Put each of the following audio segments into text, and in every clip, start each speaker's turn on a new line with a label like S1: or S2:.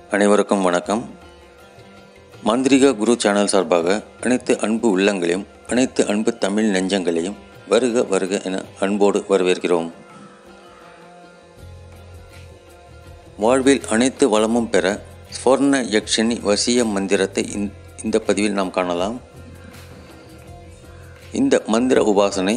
S1: அனைவருக்கும் வணக்கம் மாந்திரிக குரு சேனல் சார்பாக அனைத்து அன்பு உள்ளங்களையும் அனைத்து அன்பு தமிழ் நெஞ்சங்களையும் வருக வருக என அன்போடு வரவேற்கிறோம் வாழ்வில் அனைத்து வளமும் பெற ஸ்வர்ண யக்ஷினி வசிய மந்திரத்தை இந்த- இந்த பதிவில் நாம் காணலாம் இந்த மந்திர உபாசனை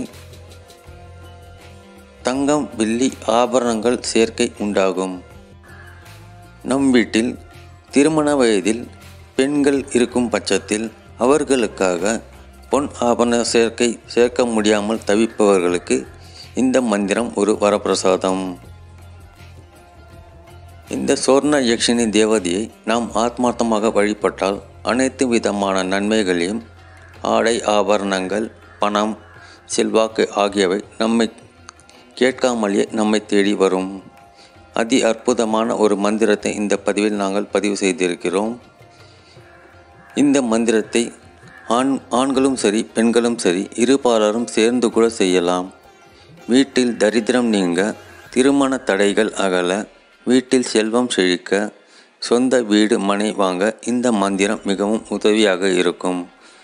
S1: தங்கம் வெள்ளி ஆபரணங்கள் சேர்க்கை உண்டாகும் நம் வீட்டில் திருமண வயதில் பெண்கள் இருக்கும் பட்சத்தில் அவர்களுக்காக பொன் ஆபரண சேர்க்கை சேர்க்க முடியாமல் தவிப்பவர்களுக்கு இந்த மந்திரம் ஒரு வரப்பிரசாதம் இந்த சொர்ண யக்ஷினி தேவதையை நாம் ஆத்மார்த்தமாக வழிபட்டால் அனைத்து விதமான நன்மைகளையும் ஆடை ஆபரணங்கள் பணம் செல்வாக்கு ஆகியவை நம்மை கேட்காமலேயே நம்மை தேடி வரும் அதி அற்புதமான ஒரு மந்திரத்தை இந்த பதிவில் நாங்கள் பதிவு செய்திருக்கிறோம் இந்த மந்திரத்தை ஆண் ஆண்களும் சரி பெண்களும் சரி இருபாலரும் சேர்ந்து கூட செய்யலாம் வீட்டில் தரித்திரம் நீங்க திருமண தடைகள் அகல வீட்டில் செல்வம் செழிக்க சொந்த வீடு மனை வாங்க இந்த மந்திரம் மிகவும் உதவியாக இருக்கும்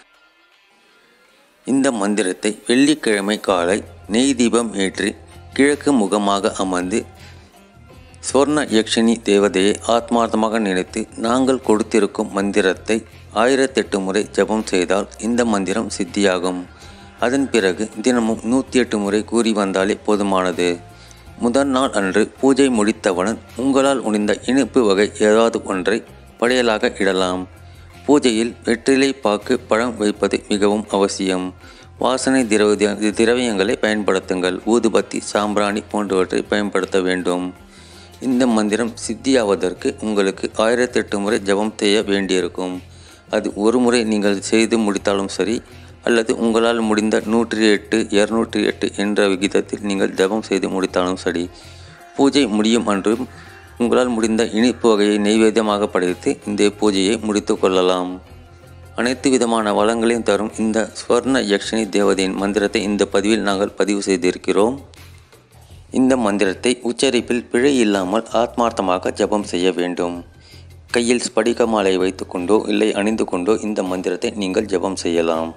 S1: இந்த மந்திரத்தை வெள்ளிக்கிழமை காலை நெய் தீபம் ஏற்றி கிழக்கு முகமாக அமர்ந்து சொர்ண யக்ஷினி தேவதையை ஆத்மார்த்தமாக நினைத்து நாங்கள் கொடுத்திருக்கும் மந்திரத்தை ஆயிரத்தெட்டு முறை ஜெபம் செய்தால் இந்த மந்திரம் சித்தியாகும் அதன் பிறகு தினமும் நூற்றி எட்டு முறை கூறி வந்தாலே போதுமானது முதல் நாள் அன்று பூஜை முடித்தவுடன் உங்களால் முடிந்த இனிப்பு வகை ஏதாவது ஒன்றை படையலாக இடலாம் பூஜையில் வெற்றிலை பாக்கு பழம் வைப்பது மிகவும் அவசியம் வாசனை திரவ திரவியங்களை பயன்படுத்துங்கள் ஊதுபத்தி சாம்பிராணி போன்றவற்றை பயன்படுத்த வேண்டும் இந்த மந்திரம் சித்தியாவதற்கு உங்களுக்கு ஆயிரத்தெட்டு முறை ஜெபம் செய்ய வேண்டியிருக்கும் அது ஒரு முறை நீங்கள் செய்து முடித்தாலும் சரி அல்லது உங்களால் முடிந்த நூற்றி எட்டு இரநூற்றி எட்டு என்ற விகிதத்தில் நீங்கள் ஜெபம் செய்து முடித்தாலும் சரி பூஜை முடியும் அன்றும் உங்களால் முடிந்த இனிப்பு வகையை நெய்வேத்தியமாக படைத்து இந்த பூஜையை முடித்து கொள்ளலாம் அனைத்து விதமான வளங்களையும் தரும் இந்த ஸ்வர்ண யக்ஷினி தேவதையின் மந்திரத்தை இந்த பதிவில் நாங்கள் பதிவு செய்திருக்கிறோம் இந்த மந்திரத்தை உச்சரிப்பில் பிழை இல்லாமல் ஆத்மார்த்தமாக ஜெபம் செய்ய வேண்டும் கையில் ஸ்படிக மாலை வைத்துக்கொண்டோ இல்லை அணிந்து கொண்டோ இந்த மந்திரத்தை நீங்கள் ஜெபம் செய்யலாம்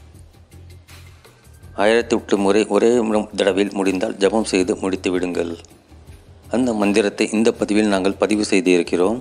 S1: ஆயிரத்தி எட்டு முறை ஒரே மு- தடவையில் முடிந்தால் ஜெபம் செய்து முடித்து விடுங்கள் அந்த மந்திரத்தை இந்த பதிவில் நாங்கள் பதிவு செய்திருக்கிறோம்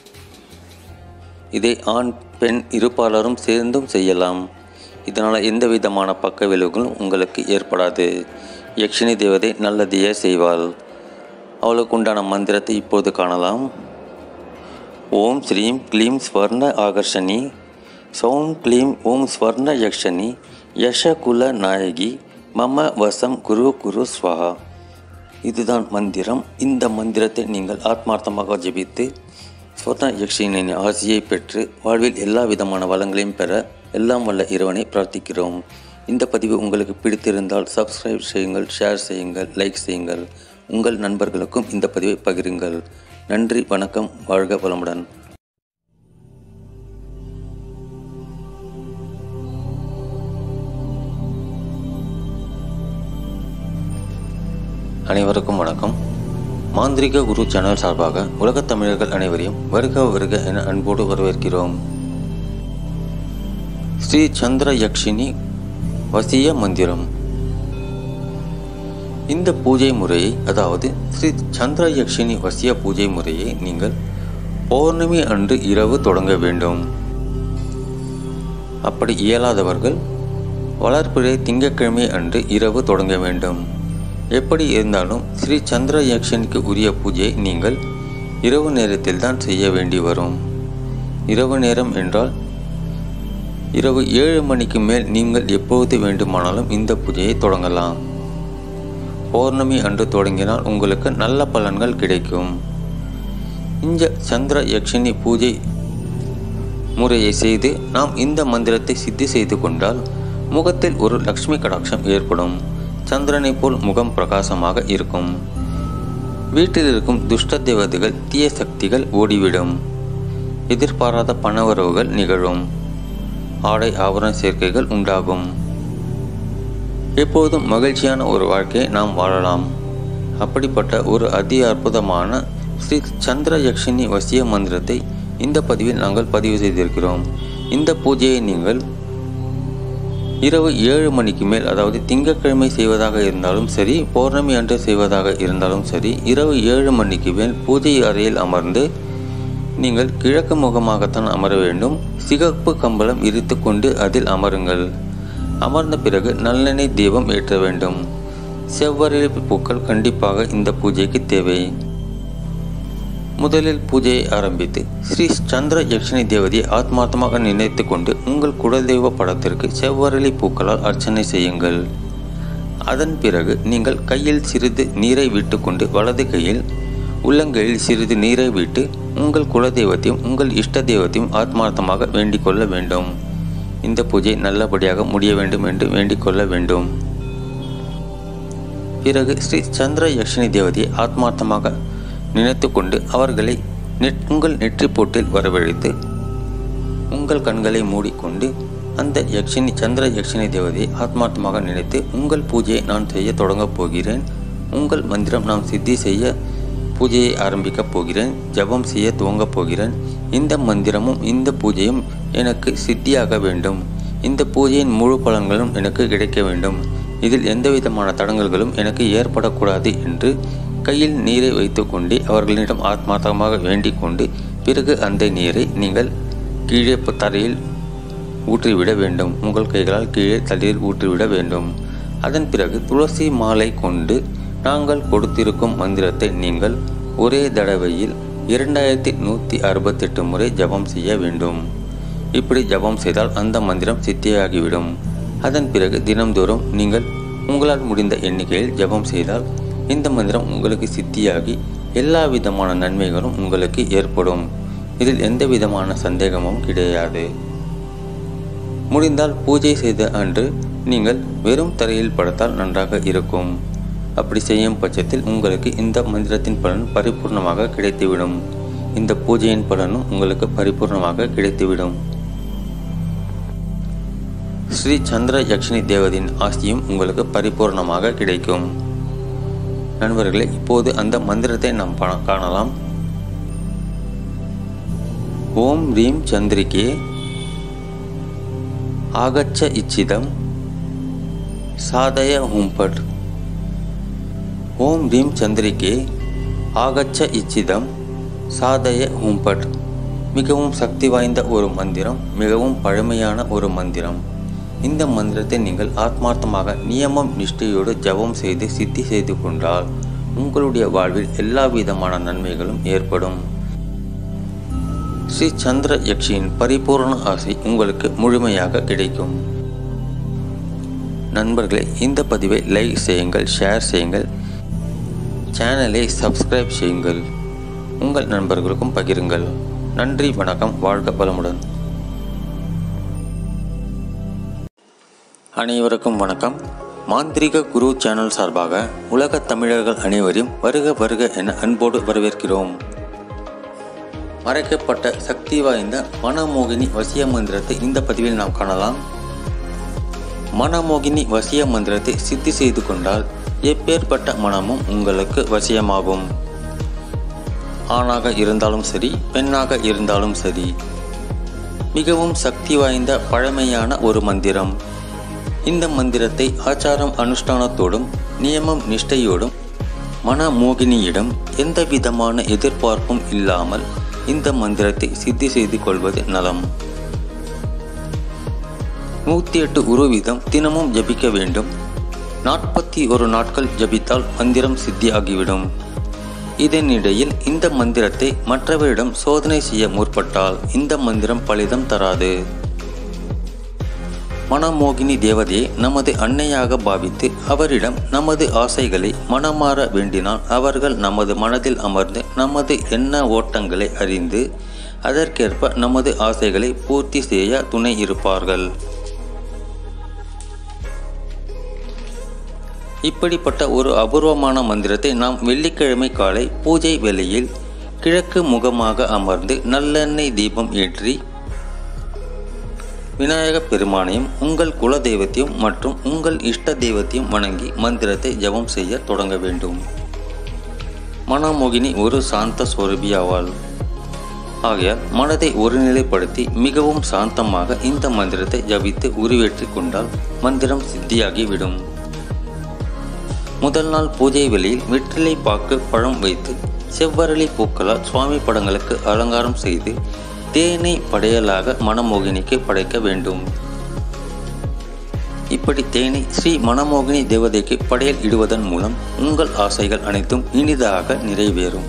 S1: இதை ஆண் பெண் இருப்பாளரும் சேர்ந்தும் செய்யலாம் இதனால் எந்த விதமான பக்க விளைவுகளும் உங்களுக்கு ஏற்படாது யக்ஷினி தேவதை நல்லதையே செய்வாள் அவளுக்கு உண்டான மந்திரத்தை இப்போது காணலாம் ஓம் ஸ்ரீம் க்ளீம் ஸ்வர்ண ஆகர்ஷணி சௌம் க்ளீம் ஓம் ஸ்வர்ண யக்ஷனி யஷகுல நாயகி மம வசம் குரு குரு ஸ்வஹா இதுதான் மந்திரம் இந்த மந்திரத்தை நீங்கள் ஆத்மார்த்தமாக ஜெபித்து ஸ்வர்ண யக்ஷினின் ஆசியை பெற்று வாழ்வில் எல்லா விதமான வளங்களையும் பெற எல்லாம் வல்ல இறைவனை பிரார்த்திக்கிறோம் இந்த பதிவு உங்களுக்கு பிடித்திருந்தால் சப்ஸ்கிரைப் செய்யுங்கள் ஷேர் செய்யுங்கள் லைக் செய்யுங்கள் உங்கள் நண்பர்களுக்கும் இந்த பதிவை பகிருங்கள் நன்றி வணக்கம் வாழ்க வளமுடன் அனைவருக்கும் வணக்கம் மாந்திரிக குரு சேனல் சார்பாக உலகத் தமிழர்கள் அனைவரையும் வருக வருக என அன்போடு வரவேற்கிறோம் ஸ்ரீ சந்திர யக்ஷினி வசிய மந்திரம் இந்த பூஜை முறையை அதாவது ஸ்ரீ சந்திர யக்ஷினி வசிய பூஜை முறையை நீங்கள் பௌர்ணமி அன்று இரவு தொடங்க வேண்டும் அப்படி இயலாதவர்கள் வளர்ப்பிறை திங்கட்கிழமை அன்று இரவு தொடங்க வேண்டும் எப்படி இருந்தாலும் ஸ்ரீ சந்திர யக்ஷனுக்கு உரிய பூஜையை நீங்கள் இரவு நேரத்தில் தான் செய்ய வேண்டி வரும் இரவு நேரம் என்றால் இரவு ஏழு மணிக்கு மேல் நீங்கள் எப்போது வேண்டுமானாலும் இந்த பூஜையை தொடங்கலாம் பௌர்ணமி அன்று தொடங்கினால் உங்களுக்கு நல்ல பலன்கள் கிடைக்கும் இந்த சந்திர யக்ஷினி பூஜை முறையை செய்து நாம் இந்த மந்திரத்தை சித்தி செய்து கொண்டால் முகத்தில் ஒரு லக்ஷ்மி கடாட்சம் ஏற்படும் சந்திரனைப் போல் முகம் பிரகாசமாக இருக்கும் வீட்டில் இருக்கும் துஷ்ட தேவதைகள் தீய சக்திகள் ஓடிவிடும் எதிர்பாராத பணவரவுகள் நிகழும் ஆடை ஆபரண சேர்க்கைகள் உண்டாகும் எப்போதும் மகிழ்ச்சியான ஒரு வாழ்க்கையை நாம் வாழலாம் அப்படிப்பட்ட ஒரு அதி அற்புதமான ஸ்ரீ சந்திர யக்ஷினி வசிய மந்திரத்தை இந்த பதிவில் நாங்கள் பதிவு செய்திருக்கிறோம் இந்த பூஜையை நீங்கள் இரவு ஏழு மணிக்கு மேல் அதாவது திங்கட்கிழமை செய்வதாக இருந்தாலும் சரி பௌர்ணமி அன்று செய்வதாக இருந்தாலும் சரி இரவு ஏழு மணிக்கு மேல் பூஜை அறையில் அமர்ந்து நீங்கள் கிழக்கு முகமாகத்தான் அமர வேண்டும் சிகப்பு கம்பளம் இரித்து கொண்டு அதில் அமருங்கள் அமர்ந்த பிறகு நல்லெண்ணெய் தீபம் ஏற்ற வேண்டும் செவ்வரளி பூக்கள் கண்டிப்பாக இந்த பூஜைக்கு தேவை முதலில் பூஜையை ஆரம்பித்து ஸ்ரீ சந்திர யக்ஷினி தேவதையை ஆத்மார்த்தமாக நினைத்து கொண்டு உங்கள் குலதெய்வ படத்திற்கு செவ்வரளி பூக்களால் அர்ச்சனை செய்யுங்கள் அதன் பிறகு நீங்கள் கையில் சிறிது நீரை விட்டுக்கொண்டு வலது கையில் உள்ளங்கையில் சிறிது நீரை விட்டு உங்கள் குலதெய்வத்தையும் உங்கள் இஷ்ட தெய்வத்தையும் ஆத்மார்த்தமாக வேண்டிக் கொள்ள வேண்டும் இந்த பூஜை நல்லபடியாக முடிய வேண்டும் என்று வேண்டிக் கொள்ள வேண்டும் பிறகு ஸ்ரீ சந்திர யக்ஷினி தேவதையை ஆத்மார்த்தமாக நினைத்து கொண்டு அவர்களை நெட் உங்கள் நெற்றி போட்டில் வரவழைத்து உங்கள் கண்களை மூடிக்கொண்டு அந்த யக்ஷினி சந்திர யக்ஷினி தேவதையை ஆத்மார்த்தமாக நினைத்து உங்கள் பூஜையை நான் செய்ய தொடங்கப் போகிறேன் உங்கள் மந்திரம் நான் சித்தி செய்ய பூஜையை ஆரம்பிக்கப் போகிறேன் ஜபம் செய்ய துவங்கப் போகிறேன் இந்த மந்திரமும் இந்த பூஜையும் எனக்கு சித்தியாக வேண்டும் இந்த பூஜையின் முழு பலன்களும் எனக்கு கிடைக்க வேண்டும் இதில் எந்தவிதமான தடங்கல்களும் எனக்கு ஏற்படக்கூடாது என்று கையில் நீரை வைத்துக்கொண்டே அவர்களிடம் ஆத்மார்த்தமாக வேண்டிக் கொண்டு பிறகு அந்த நீரை நீங்கள் கீழே தரையில் ஊற்றிவிட வேண்டும் உங்கள் கைகளால் கீழே தரையில் ஊற்றிவிட வேண்டும் அதன் பிறகு துளசி மாலை கொண்டு நாங்கள் கொடுத்திருக்கும் மந்திரத்தை நீங்கள் ஒரே தடவையில் இரண்டாயிரத்தி நூற்றி அறுபத்தெட்டு முறை ஜபம் செய்ய வேண்டும் இப்படி ஜபம் செய்தால் அந்த மந்திரம் சித்தியாகிவிடும் அதன் பிறகு தினம்தோறும் நீங்கள் உங்களால் முடிந்த எண்ணிக்கையில் ஜபம் செய்தால் இந்த மந்திரம் உங்களுக்கு சித்தியாகி எல்லா விதமான நன்மைகளும் உங்களுக்கு ஏற்படும் இதில் எந்த விதமான சந்தேகமும் கிடையாது முடிந்தால் பூஜை செய்த அன்று நீங்கள் வெறும் தரையில் படுத்தால் நன்றாக இருக்கும் அப்படி செய்யும் பட்சத்தில் உங்களுக்கு இந்த மந்திரத்தின் பலன் பரிபூர்ணமாக கிடைத்துவிடும் இந்த பூஜையின் பலனும் உங்களுக்கு பரிபூர்ணமாக கிடைத்துவிடும் ஸ்ரீ சந்திர யக்ஷினி தேவதையின் ஆஸ்தியும் உங்களுக்கு பரிபூர்ணமாக கிடைக்கும் நண்பர்களே இப்போது அந்த மந்திரத்தை நாம் காணலாம் ஓம் ரீம் சந்திரிகே ஆகச்ச இச்சிதம் சாதய ஹும்பட் ஓம் ரீம் சந்திரிகே ஆகச்ச இச்சிதம் சாதய ஹும்பட் மிகவும் சக்தி வாய்ந்த ஒரு மந்திரம் மிகவும் பழமையான ஒரு மந்திரம் இந்த மந்திரத்தை நீங்கள் ஆத்மார்த்தமாக நியமம் நிஷ்டையோடு ஜபம் செய்து சித்தி செய்து கொண்டால் உங்களுடைய வாழ்வில் எல்லா விதமான நன்மைகளும் ஏற்படும் ஸ்ரீ சந்திர யக்ஷியின் பரிபூர்ண ஆசை உங்களுக்கு முழுமையாக கிடைக்கும் நண்பர்களே இந்த பதிவை லைக் செய்யுங்கள் ஷேர் செய்யுங்கள் சேனலை சப்ஸ்கிரைப் செய்யுங்கள் உங்கள் நண்பர்களுக்கும் பகிருங்கள் நன்றி வணக்கம் வாழ்க பலமுடன் அனைவருக்கும் வணக்கம் மாந்திரிக குரு சேனல் சார்பாக உலக தமிழர்கள் அனைவரையும் வருக வருக என அன்போடு வரவேற்கிறோம் மறைக்கப்பட்ட சக்தி வாய்ந்த மனமோகினி வசிய மந்திரத்தை இந்த பதிவில் நாம் காணலாம் மனமோகினி வசிய மந்திரத்தை சித்தி செய்து கொண்டால் எப்பேற்பட்ட மனமும் உங்களுக்கு வசியமாகும் ஆணாக இருந்தாலும் சரி பெண்ணாக இருந்தாலும் சரி மிகவும் சக்தி வாய்ந்த பழமையான ஒரு மந்திரம் இந்த மந்திரத்தை ஆச்சாரம் அனுஷ்டானத்தோடும் நியமம் நிஷ்டையோடும் மனமோகினியிடம் எந்த விதமான எதிர்பார்ப்பும் இல்லாமல் இந்த மந்திரத்தை சித்தி செய்து கொள்வது நலம் நூற்றி எட்டு உரு வீதம் தினமும் ஜபிக்க வேண்டும் நாற்பத்தி ஒரு நாட்கள் ஜபித்தால் மந்திரம் சித்தியாகிவிடும் இதனிடையில் இந்த மந்திரத்தை மற்றவரிடம் சோதனை செய்ய முற்பட்டால் இந்த மந்திரம் பலிதம் தராது மனமோகினி தேவதையை நமது அன்னையாக பாவித்து அவரிடம் நமது ஆசைகளை மனமாற வேண்டினால் அவர்கள் நமது மனதில் அமர்ந்து நமது எண்ண ஓட்டங்களை அறிந்து அதற்கேற்ப நமது ஆசைகளை பூர்த்தி செய்ய துணை இருப்பார்கள் இப்படிப்பட்ட ஒரு அபூர்வமான மந்திரத்தை நாம் வெள்ளிக்கிழமை காலை பூஜை வேளையில் கிழக்கு முகமாக அமர்ந்து நல்லெண்ணெய் தீபம் ஏற்றி விநாயக பெருமானையும் உங்கள் குல தெய்வத்தையும் மற்றும் உங்கள் இஷ்ட தெய்வத்தையும் வணங்கி மந்திரத்தை ஜபம் செய்ய தொடங்க வேண்டும் மனமோகினி ஒரு சாந்த ஸ்வரூபி ஆவாள் ஆகையால் மனதை ஒருநிலைப்படுத்தி மிகவும் சாந்தமாக இந்த மந்திரத்தை ஜபித்து உருவேற்றி கொண்டால் மந்திரம் சித்தியாகிவிடும் முதல் நாள் பூஜை வெளியில் வெற்றிலை பாக்கு பழம் வைத்து செவ்வரளி பூக்களால் சுவாமி படங்களுக்கு அலங்காரம் செய்து தேனை படையலாக மனமோகினிக்கு படைக்க வேண்டும் இப்படி தேனை ஸ்ரீ மனமோகினி தேவதைக்கு படையல் இடுவதன் மூலம் உங்கள் ஆசைகள் அனைத்தும் இனிதாக நிறைவேறும்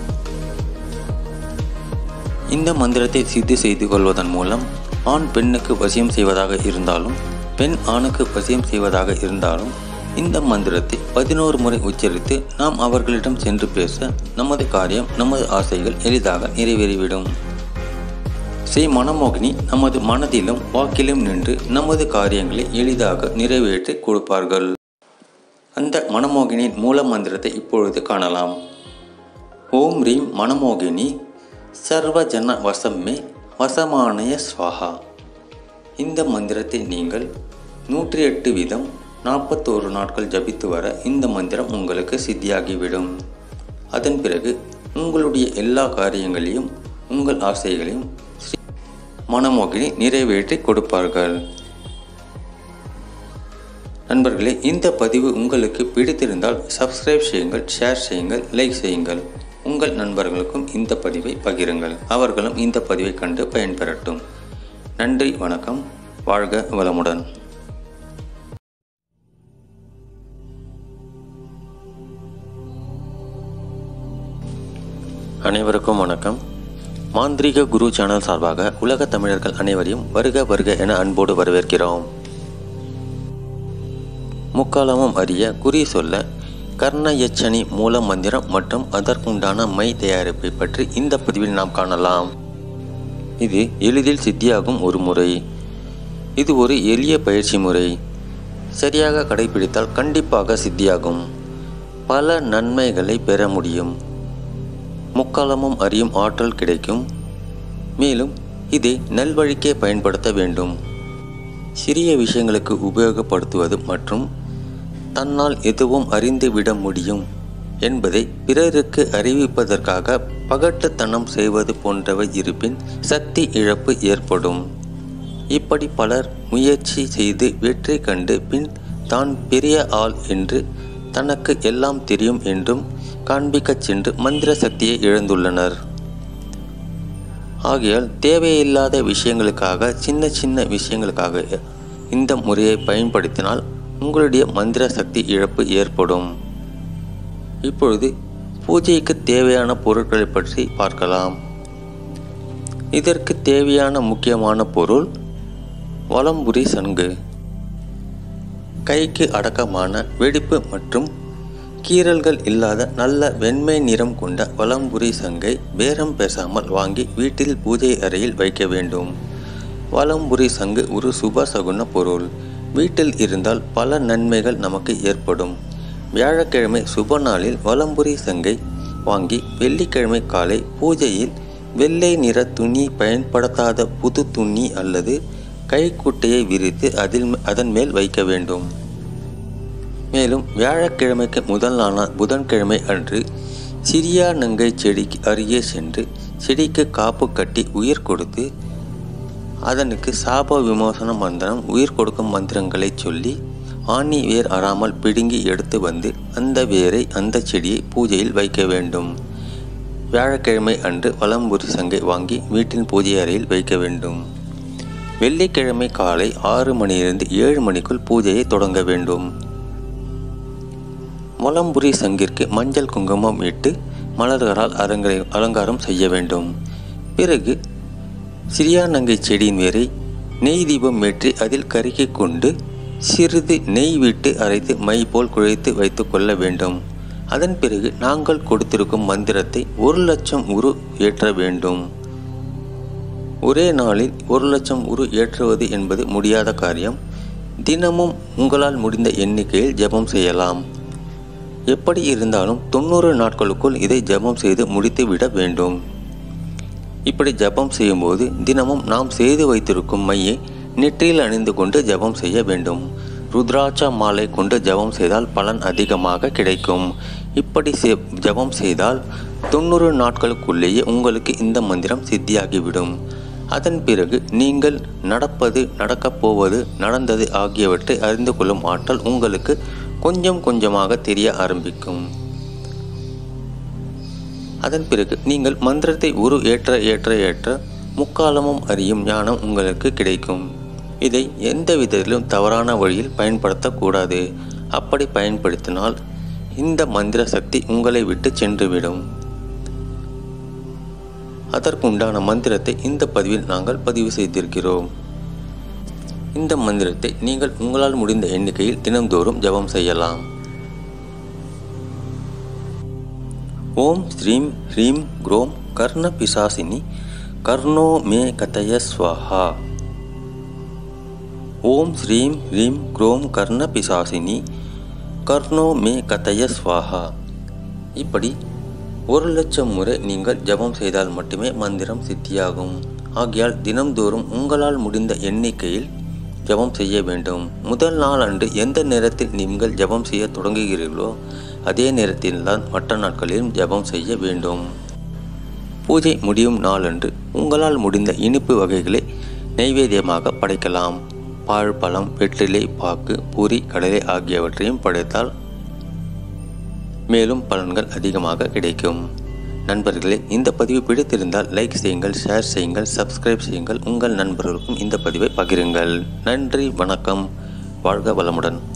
S1: இந்த மந்திரத்தை சித்தி செய்து கொள்வதன் மூலம் ஆண் பெண்ணுக்கு வசியம் செய்வதாக இருந்தாலும் பெண் ஆணுக்கு வசியம் செய்வதாக இருந்தாலும் இந்த மந்திரத்தை பதினோரு முறை உச்சரித்து நாம் அவர்களிடம் சென்று பேச நமது காரியம் நமது ஆசைகள் எளிதாக நிறைவேறிவிடும் ஸ்ரீ மனமோகினி நமது மனதிலும் வாக்கிலும் நின்று நமது காரியங்களை எளிதாக நிறைவேற்றி கொடுப்பார்கள் அந்த மனமோகினியின் மூல மந்திரத்தை இப்பொழுது காணலாம் ஓம் ரீம் மனமோகினி சர்வஜன வசம்மே வசமானய ஸ்வாஹா இந்த மந்திரத்தை நீங்கள் நூற்றி எட்டு வீதம் நாற்பத்தோரு நாட்கள் ஜபித்து வர இந்த மந்திரம் உங்களுக்கு சித்தியாகிவிடும் அதன் பிறகு உங்களுடைய எல்லா காரியங்களையும் உங்கள் ஆசைகளையும் ஸ்ரீ மனமோகினி நிறைவேற்றி கொடுப்பார்கள் நண்பர்களே இந்த பதிவு உங்களுக்கு பிடித்திருந்தால் சப்ஸ்கிரைப் செய்யுங்கள் ஷேர் செய்யுங்கள் லைக் செய்யுங்கள் உங்கள் நண்பர்களுக்கும் இந்த பதிவை பகிருங்கள் அவர்களும் இந்த பதிவை கண்டு பயன்பெறட்டும் நன்றி வணக்கம் வாழ்க வளமுடன் அனைவருக்கும் வணக்கம் மாந்திரீக குரு சேனல் சார்பாக உலக தமிழர்கள் அனைவரையும் வருக வருக என அன்போடு வரவேற்கிறோம் முக்காலமும் அறிய குறி சொல்ல கர்ண எச்சனி மூல மந்திரம் மற்றும் அதற்குண்டான மை தயாரிப்பை பற்றி இந்த பதிவில் நாம் காணலாம் இது எளிதில் சித்தியாகும் ஒரு முறை இது ஒரு எளிய பயிற்சி முறை சரியாக கடைபிடித்தால் கண்டிப்பாக சித்தியாகும் பல நன்மைகளை பெற முடியும் முக்காலமும் அறியும் ஆற்றல் கிடைக்கும் மேலும் இதை நல்வழிக்கே பயன்படுத்த வேண்டும் சிறிய விஷயங்களுக்கு உபயோகப்படுத்துவது மற்றும் தன்னால் எதுவும் அறிந்துவிட முடியும் என்பதை பிறருக்கு அறிவிப்பதற்காக பகட்டுத்தனம் செய்வது போன்றவை இருப்பின் சக்தி இழப்பு ஏற்படும் இப்படி பலர் முயற்சி செய்து வெற்றி கண்டு பின் தான் பெரிய ஆள் என்று தனக்கு எல்லாம் தெரியும் என்றும் காண்பிக்கச் சென்று மந்திர சக்தியை இழந்துள்ளனர் ஆகையால் தேவையில்லாத விஷயங்களுக்காக சின்ன சின்ன விஷயங்களுக்காக இந்த முறையை பயன்படுத்தினால் உங்களுடைய மந்திர சக்தி இழப்பு ஏற்படும் இப்பொழுது பூஜைக்கு தேவையான பொருட்களை பற்றி பார்க்கலாம் இதற்கு தேவையான முக்கியமான பொருள் வலம்புரி சங்கு கைக்கு அடக்கமான வெடிப்பு மற்றும் கீறல்கள் இல்லாத நல்ல வெண்மை நிறம் கொண்ட வலம்புரி சங்கை பேரம் பேசாமல் வாங்கி வீட்டில் பூஜை அறையில் வைக்க வேண்டும் வலம்புரி சங்கு ஒரு சுப சகுன பொருள் வீட்டில் இருந்தால் பல நன்மைகள் நமக்கு ஏற்படும் வியாழக்கிழமை சுப நாளில் வலம்புரி சங்கை வாங்கி வெள்ளிக்கிழமை காலை பூஜையில் வெள்ளை நிற துணி பயன்படுத்தாத புது துணி அல்லது கைக்குட்டையை விரித்து அதில் அதன் மேல் வைக்க வேண்டும் மேலும் வியாழக்கிழமைக்கு முதல் நாளான புதன்கிழமை அன்று சிரியா நங்கை செடிக்கு அருகே சென்று செடிக்கு காப்பு கட்டி உயிர் கொடுத்து அதனுக்கு சாப விமோசன மந்திரம் உயிர் கொடுக்கும் மந்திரங்களை சொல்லி ஆணி வேர் அறாமல் பிடுங்கி எடுத்து வந்து அந்த வேரை அந்த செடியை பூஜையில் வைக்க வேண்டும் வியாழக்கிழமை அன்று வலம்புரி சங்கை வாங்கி வீட்டின் பூஜை அறையில் வைக்க வேண்டும் வெள்ளிக்கிழமை காலை ஆறு மணியிலிருந்து ஏழு மணிக்குள் பூஜையை தொடங்க வேண்டும் முளம்புரி சங்கிற்கு மஞ்சள் குங்குமம் இட்டு மலர்களால் அரங்கரை அலங்காரம் செய்ய வேண்டும் பிறகு சிறியானங்கை செடியின் வேரை நெய் தீபம் ஏற்றி அதில் கருக்கி கொண்டு சிறிது நெய் விட்டு அரைத்து மை போல் குழைத்து வைத்து கொள்ள வேண்டும் அதன் பிறகு நாங்கள் கொடுத்திருக்கும் மந்திரத்தை ஒரு லட்சம் உரு ஏற்ற வேண்டும் ஒரே நாளில் ஒரு லட்சம் உரு ஏற்றுவது என்பது முடியாத காரியம் தினமும் உங்களால் முடிந்த எண்ணிக்கையில் ஜெபம் செய்யலாம் எப்படி இருந்தாலும் தொண்ணூறு நாட்களுக்குள் இதை ஜெபம் செய்து முடித்து விட வேண்டும் இப்படி ஜெபம் செய்யும்போது தினமும் நாம் செய்து வைத்திருக்கும் மையை நெற்றியில் அணிந்து கொண்டு ஜெபம் செய்ய வேண்டும் ருத்ராட்ச மாலை கொண்டு ஜெபம் செய்தால் பலன் அதிகமாக கிடைக்கும் இப்படி செ- ஜெபம் செய்தால் தொண்ணூறு நாட்களுக்குள்ளேயே உங்களுக்கு இந்த மந்திரம் சித்தியாகிவிடும் அதன் பிறகு நீங்கள் நடப்பது நடக்கப் போவது நடந்தது ஆகியவற்றை அறிந்து கொள்ளும் ஆற்றல் உங்களுக்கு கொஞ்சம் கொஞ்சமாக தெரிய ஆரம்பிக்கும் அதன் பிறகு நீங்கள் மந்திரத்தை உரு ஏற்ற ஏற்ற ஏற்ற முக்காலமும் அறியும் ஞானம் உங்களுக்கு கிடைக்கும் இதை எந்த விதத்திலும் தவறான வழியில் பயன்படுத்தக்கூடாது அப்படி பயன்படுத்தினால் இந்த மந்திர சக்தி உங்களை விட்டு சென்றுவிடும் அதற்குண்டான மந்திரத்தை இந்த பதிவில் நாங்கள் பதிவு செய்திருக்கிறோம் இந்த மந்திரத்தை நீங்கள் உங்களால் முடிந்த எண்ணிக்கையில் தினந்தோறும் ஜெபம் செய்யலாம் ஓம் ஸ்ரீம் ஹ்ரீம் குரோம் கர்ண பிசாசினி கர்ணோ மே கதய ஸ்வஹா ஓம் ஸ்ரீம் ஹ்ரீம் குரோம் கர்ண பிசாசினி கர்ணோ மே கதய ஸ்வாஹா இப்படி ஒரு லட்சம் முறை நீங்கள் ஜெபம் செய்தால் மட்டுமே மந்திரம் சித்தியாகும் ஆகையால் தினம்தோறும் உங்களால் முடிந்த எண்ணிக்கையில் ஜெபம் செய்ய வேண்டும் முதல் நாள் அன்று எந்த நேரத்தில் நீங்கள் ஜெபம் செய்ய தொடங்குகிறீர்களோ அதே நேரத்தில் தான் மற்ற நாட்களிலும் ஜெபம் செய்ய வேண்டும் பூஜை முடியும் நாளன்று உங்களால் முடிந்த இனிப்பு வகைகளை நைவேத்தியமாக படைக்கலாம் பால் பழம் வெற்றிலை பாக்கு பூரி கடலை ஆகியவற்றையும் படைத்தால் மேலும் பலன்கள் அதிகமாக கிடைக்கும் நண்பர்களே இந்த பதிவு பிடித்திருந்தால் லைக் செய்யுங்கள் ஷேர் செய்யுங்கள் சப்ஸ்கிரைப் செய்யுங்கள் உங்கள் நண்பர்களுக்கும் இந்த பதிவை பகிருங்கள் நன்றி வணக்கம் வாழ்க வளமுடன்